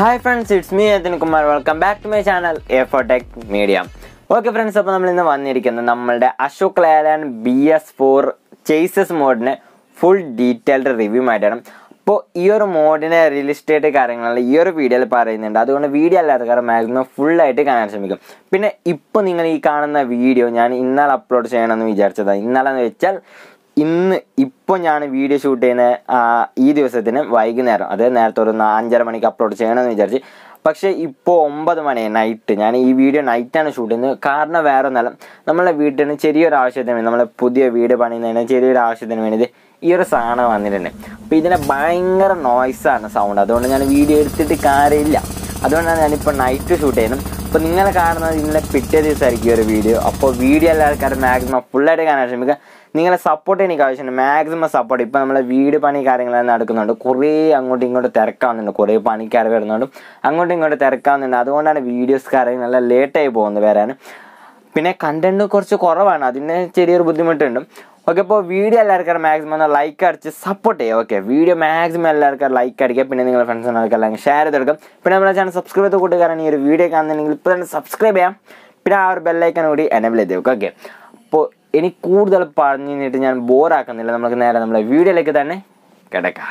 Hi friends it's me Nithin Kumar welcome back to my channel A four tech media okay friends അപ്പോൾ നമ്മൾ ഇന്ന് വന്നിരിക്കുന്നത് നമ്മളുടെ Ashok Leyland B S four chassis മോഡിന് full detailed review ആയിട്ടാണ് അപ്പോൾ ഈ ഒരു മോഡിനെ റിയൽ എസ്റ്റേറ്റ് കാര്യങ്ങൾ ഈ ഒരു വീഡിയോയിൽ പറയുന്നുണ്ട് അതുകൊണ്ട് വീഡിയോ അല്ലാത്ത കാരണം മാക്സിമം ഫുള്ളായിട്ട് കാണാൻ ശ്രമിക്കും പിന്നെ ഇപ്പോൾ നിങ്ങൾ ഈ കാണുന്ന വീഡിയോ ഞാൻ ഇന്നലെ അപ്ലോഡ് ചെയ്യണമെന്ന് വിചാരിച്ചതാണ് ഇന്നലെ എന്ന് വെച്ചാൽ ഇന്ന് ഇപ്പോൾ ഞാൻ വീഡിയോ ഷൂട്ട് ചെയ്യുന്ന ആ, ഈ ദിവസത്തിന് വൈകുന്നേരം അതായത് നേരത്തെ ഒരു നാ- അഞ്ചര മണിക്ക് അപ്ലോഡ് ചെയ്യണമെന്ന് വിചാരിച്ച് പക്ഷേ ഇപ്പോൾ ഒമ്പത് മണി നൈറ്റ് ഞാൻ ഈ വീഡിയോ നൈറ്റാണ് ഷൂട്ട് ചെയ്യുന്നത് കാരണം വേറെ ഒന്നല്ല നമ്മളെ വീട്ടിന് ചെറിയൊരു ആവശ്യത്തിന് വേണ്ടി നമ്മളെ പുതിയ വീട് പണിയുന്നതിന് ചെറിയൊരു ആവശ്യത്തിന് വേണ്ടി ഈ ഒരു സാധനം വന്നിട്ടുണ്ട് അപ്പോൾ ഇതിന് ഭയങ്കര നോയ്സാണ് സൗണ്ട് അതുകൊണ്ട് ഞാൻ വീഡിയോ എടുത്തിട്ട് കാര്യമില്ല അതുകൊണ്ടാണ് ഞാനിപ്പോൾ നൈറ്റ് ഷൂട്ട് ചെയ്യുന്നത് അപ്പോൾ നിങ്ങൾ കാണുന്നത് ഇന്നലെ പിറ്റേ ദിവസമായിരിക്കും ഈ ഒരു വീഡിയോ അപ്പോൾ വീഡിയോ എല്ലാ ആൾക്കാരും മാക്സിമം ഫുള്ളായിട്ട് കാണാൻ ശ്രമിക്കുക നിങ്ങളെ സപ്പോർട്ട് എനിക്ക് ആവശ്യമുണ്ട് മാക്സിമം സപ്പോർട്ട് ഇപ്പോൾ നമ്മളെ വീട് പണി കാര്യങ്ങളെല്ലാം നടക്കുന്നുണ്ട് കുറേ അങ്ങോട്ടും ഇങ്ങോട്ടും തിരക്കാവുന്നുണ്ട് കുറേ പണിക്കാർ വരുന്നുണ്ട് അങ്ങോട്ടും ഇങ്ങോട്ടും തിരക്കാവുന്നുണ്ട് അതുകൊണ്ടാണ് വീഡിയോസ് കാര്യങ്ങളെല്ലാം ലേറ്റായി പോകുന്നത് വരാൻ പിന്നെ കണ്ടന്റ് കുറച്ച് കുറവാണ് അതിന് ചെറിയൊരു ബുദ്ധിമുട്ടുണ്ട് ഓക്കെ അപ്പോൾ വീഡിയോ എല്ലാവർക്കും മാക്സിമം ഒന്ന് ലൈക്ക് അടിച്ച് സപ്പോർട്ട് ചെയ്യുക ഓക്കെ വീഡിയോ മാക്സിമം എല്ലാവർക്കും ലൈക്ക് അടിക്കുക പിന്നെ നിങ്ങളുടെ ഫ്രണ്ട്സിനൊക്കെ എല്ലാം ഷെയർ ചെയ്തെടുക്കും പിന്നെ നമ്മുടെ ചാനൽ സബ്സ്ക്രൈബ് ചെയ്ത് കൂട്ടുകാരാണ് ഈ ഒരു വീഡിയോ കാണുന്നുണ്ടെങ്കിൽ ഇപ്പോൾ തന്നെ സബ്സ്ക്രൈബ് ചെയ്യാം പിന്നെ ആ ഒരു ബെല്ലൈക്കൻ കൂടി എനബിൾ ചെയ്ത് വെക്കുക ഓക്കെ അപ്പോൾ ഇനി കൂടുതൽ പറഞ്ഞു കഴിഞ്ഞിട്ട് ഞാൻ ബോറാക്കുന്നില്ല നമുക്ക് നേരെ നമ്മളെ വീഡിയോയിലേക്ക് തന്നെ കിടക്കാം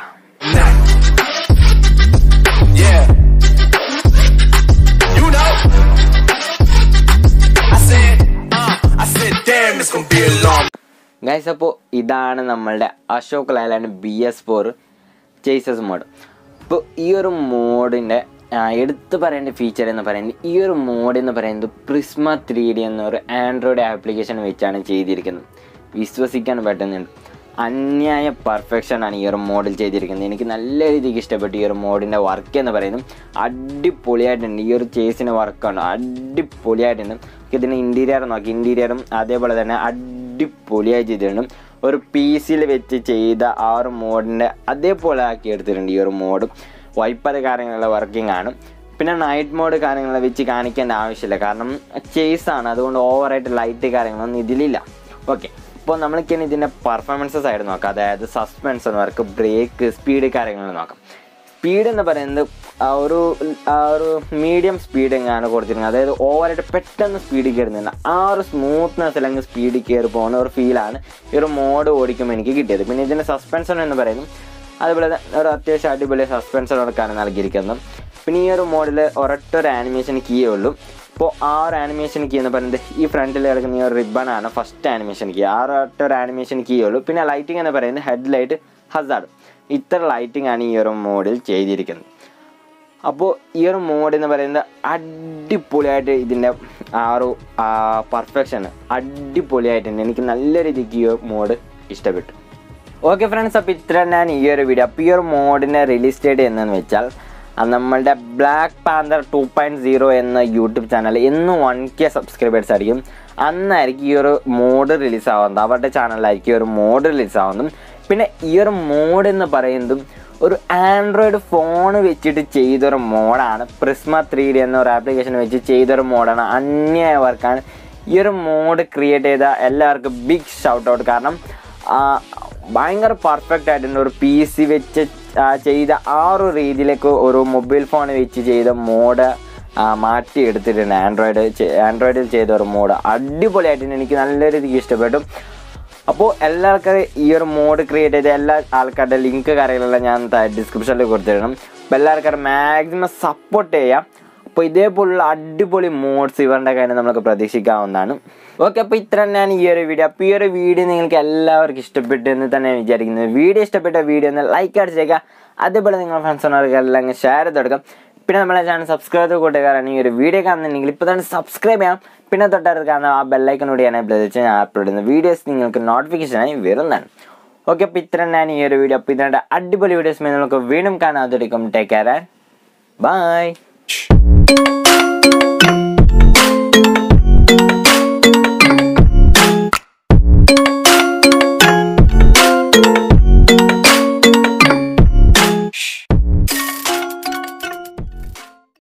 Yeah. You know. I said, uh, I said, damn, it's gonna be a long. Guys അപ്പോൾ ഇതാണ് നമ്മളുടെ Ashok Leyland B S four chassis mod അപ്പോൾ ഈ ഒരു മോഡിൻ്റെ എടുത്തു പറയേണ്ട ഫീച്ചർ എന്ന് പറയുന്നത് ഈ ഒരു മോഡ് എന്ന് പറയുന്നത് പ്രിസ്മ ത്രീ ഡി എന്നൊരു ആൻഡ്രോയിഡ് ആപ്ലിക്കേഷൻ വെച്ചാണ് ചെയ്തിരിക്കുന്നത് വിശ്വസിക്കാൻ പറ്റുന്നുണ്ട് അന്യായ പെർഫെക്ഷൻ ആണ് ഈ ഒരു മോഡിൽ ചെയ്തിരിക്കുന്നത് എനിക്ക് നല്ല രീതിക്ക് ഇഷ്ടപ്പെട്ടു ഈ ഒരു മോഡിൻ്റെ വർക്ക് എന്ന് പറയുന്നത് അടിപൊളിയായിട്ടുണ്ട് ഈ ഒരു ചേസിന് വർക്കാണ് അടിപൊളിയായിട്ടുണ്ട് ഇതിന് ഇൻറ്റീരിയർ നോക്കി ഇൻറ്റീരിയറും അതേപോലെ തന്നെ അടിപൊളിയായി ചെയ്തിട്ടുണ്ട് ഒരു പി സിയിൽ വെച്ച് ചെയ്ത ആ ഒരു മോഡിൻ്റെ അതേപോലെ ആക്കി എടുത്തിട്ടുണ്ട് ഈ ഒരു മോഡ് വൈപ്പത് കാര്യങ്ങളുള്ള വർക്കിംഗ് ആണ് പിന്നെ നൈറ്റ് മോഡ് കാര്യങ്ങൾ വെച്ച് കാണിക്കേണ്ട ആവശ്യമില്ല കാരണം ചേസാണ് അതുകൊണ്ട് ഓവറായിട്ട് ലൈറ്റ് കാര്യങ്ങളൊന്നും ഇതിലില്ല ഓക്കെ ഇപ്പോൾ നമ്മൾക്ക് ഇനി ഇതിൻ്റെ പെർഫോമൻസ് സൈഡ് നോക്കാം അതായത് സസ്പെൻഷൻ വർക്ക് ബ്രേക്ക് സ്പീഡ് കാര്യങ്ങൾ നോക്കാം സ്പീഡ് എന്ന് പറയുന്നത് ആ ഒരു ആ ഒരു മീഡിയം സ്പീഡിങ്ങാണ് കൊടുത്തിരുന്നത് അതായത് ഓവറായിട്ട് പെട്ടെന്ന് സ്പീഡ് കയറുന്നില്ല ആ ഒരു സ്മൂത്ത്നെസ് അല്ലെങ്കിൽ സ്പീഡ് കയറി പോകുന്ന ഒരു ഫീലാണ് ഈ ഒരു മോഡ് ഓടിക്കുമ്പോൾ എനിക്ക് കിട്ടിയത് പിന്നെ ഇതിൻ്റെ സസ്പെൻഷൻ എന്ന് പറയുന്നത് അതുപോലെ തന്നെ ഒരു അത്യാവശ്യം അടിപൊളി സസ്പെൻഷൻ വർക്കാണ് നൽകിയിരിക്കുന്നത് പിന്നെ ഈ ഒരു മോഡിൽ ഒരൊറ്റ ഒരു ആനിമേഷൻ കീയേ ഉള്ളൂ ഇപ്പോൾ ആ ഒരു ആനിമേഷൻ കീ എന്ന് പറയുന്നത് ഈ ഫ്രണ്ടിൽ കിടക്കുന്ന ഈ ഒരു റിബണാണ് ഫസ്റ്റ് ആനിമേഷൻ കീ ആ ഒരൊറ്റ ഒരു ആനിമേഷൻ കീ ഉള്ളൂ പിന്നെ ലൈറ്റിംഗ് എന്ന് പറയുന്നത് ഹെഡ് ലൈറ്റ് ഹസാർഡ് ഇത്ര ലൈറ്റിംഗ് ആണ് ഈ ഒരു മോഡിൽ ചെയ്തിരിക്കുന്നത് അപ്പോൾ ഈ ഒരു മോഡ് എന്ന് പറയുന്നത് അടിപൊളിയായിട്ട് ഇതിൻ്റെ ആ ഒരു പെർഫെക്ഷൻ അടിപൊളിയായിട്ടുണ്ട് എനിക്ക് നല്ല രീതിക്ക് ഈ മോഡ് ഇഷ്ടപ്പെട്ടു ഓക്കെ ഫ്രണ്ട്സ് അപ്പോൾ ഇത്ര തന്നെയാണ് ഈ ഒരു വീഡിയോ അപ്പോൾ ഈ ഒരു മോഡിനെ റിലീസ് ഡേറ്റ് എന്നു വെച്ചാൽ അത് നമ്മളുടെ black panther two point zero എന്ന യൂട്യൂബ് ചാനൽ എന്ന് വൺ കെ സബ്സ്ക്രൈബേഴ്സ് ആയിരിക്കും അന്നായിരിക്കും ഈ ഒരു മോഡ് റിലീസ് ആവുന്നത് അവരുടെ ചാനലിലായിരിക്കും ഈ ഒരു മോഡ് റിലീസ് ആവുന്നതും പിന്നെ ഈ ഒരു മോഡ് എന്ന് പറയുന്നതും ഒരു ആൻഡ്രോയിഡ് ഫോൺ വെച്ചിട്ട് ചെയ്തൊരു മോഡാണ് പ്രിസ്മ ത്രീ ഡി എന്ന ഒരു ആപ്ലിക്കേഷൻ വെച്ച് ചെയ്തൊരു മോഡാണ് അന്യായ വർക്കാണ് ഈ ഒരു മോഡ് ക്രിയേറ്റ് ചെയ്ത എല്ലാവർക്കും ബിഗ് ഷൗട്ട് ഔട്ട് കാരണം ആ, ഭയങ്കര പെർഫെക്റ്റ് ആയിട്ടുണ്ട് ഒരു പി സി വെച്ച് ആ, ചെയ്ത ആ ഒരു രീതിയിലേക്ക് ഒരു മൊബൈൽ ഫോൺ വെച്ച് ചെയ്ത മോഡ് മാറ്റി എടുത്തിട്ടുണ്ട് ആൻഡ്രോയിഡ് ആൻഡ്രോയിഡിൽ ചെയ്ത ഒരു മോഡ് അടിപൊളിയായിട്ടുണ്ട് എനിക്ക് നല്ല രീതിക്ക് ഇഷ്ടപ്പെട്ടു അപ്പോൾ എല്ലാ ആൾക്കാരും ഈ ഒരു മോഡ് ക്രിയേറ്റ് ചെയ്ത എല്ലാ ആൾക്കാരുടെ ലിങ്ക് കാര്യങ്ങളെല്ലാം ഞാൻ ഡിസ്ക്രിപ്ഷനിൽ കൊടുത്തിടണം അപ്പോൾ എല്ലാ ആൾക്കാരും മാക്സിമം സപ്പോർട്ട് ചെയ്യാം അപ്പോൾ ഇതേപോലുള്ള അടിപൊളി മോഡ്സ് ഇവരുടെ കാര്യം നമുക്ക് പ്രതീക്ഷിക്കാവുന്നതാണ് ഓക്കെ അപ്പോൾ ഇത്ര തന്നെയാണ് ഈ ഒരു വീഡിയോ അപ്പോൾ ഈ ഒരു വീഡിയോ നിങ്ങൾക്ക് എല്ലാവർക്കും ഇഷ്ടപ്പെട്ടു എന്ന് തന്നെ ഞാൻ വിചാരിക്കുന്നത് വീഡിയോ ഇഷ്ടപ്പെട്ട വീഡിയോ ഒന്ന് ലൈക്ക് അടിച്ചേക്കുക അതേപോലെ നിങ്ങളുടെ ഫ്രണ്ട്സിനോടൊക്കെ എല്ലാം ഷെയർ ചെയ്ത് കൊടുക്കാം പിന്നെ നമ്മളെ ചാനൽ സബ്സ്ക്രൈബ് ചെയ്ത് കൂട്ടുകാരാണ് ഈ ഒരു വീഡിയോ കാണുന്നുണ്ടെങ്കിൽ ഇപ്പോൾ തന്നെ സബ്സ്ക്രൈബ് ചെയ്യാം പിന്നെ തൊട്ടടുത്ത് കാണുന്ന ആ ബെല്ലൈക്കനോട് ഞാൻ എനേബിൾ ചെയ്ത് ഞാൻ അപ്ലോഡ് ചെയ്യുന്ന വീഡിയോസ് നിങ്ങൾക്ക് നോട്ടിഫിക്കേഷനായി വരുന്നതാണ് ഓക്കെ അപ്പോൾ ഇത്ര തന്നെയാണ് ഈ ഒരു വീഡിയോ അപ്പോൾ ഇതിൻ്റെ അടിപൊളി വീഡിയോസ് നമുക്ക് വീണ്ടും കാണാൻ അതുടിക്കും ടേക്ക് കെയർ ആൻഡ് ബൈ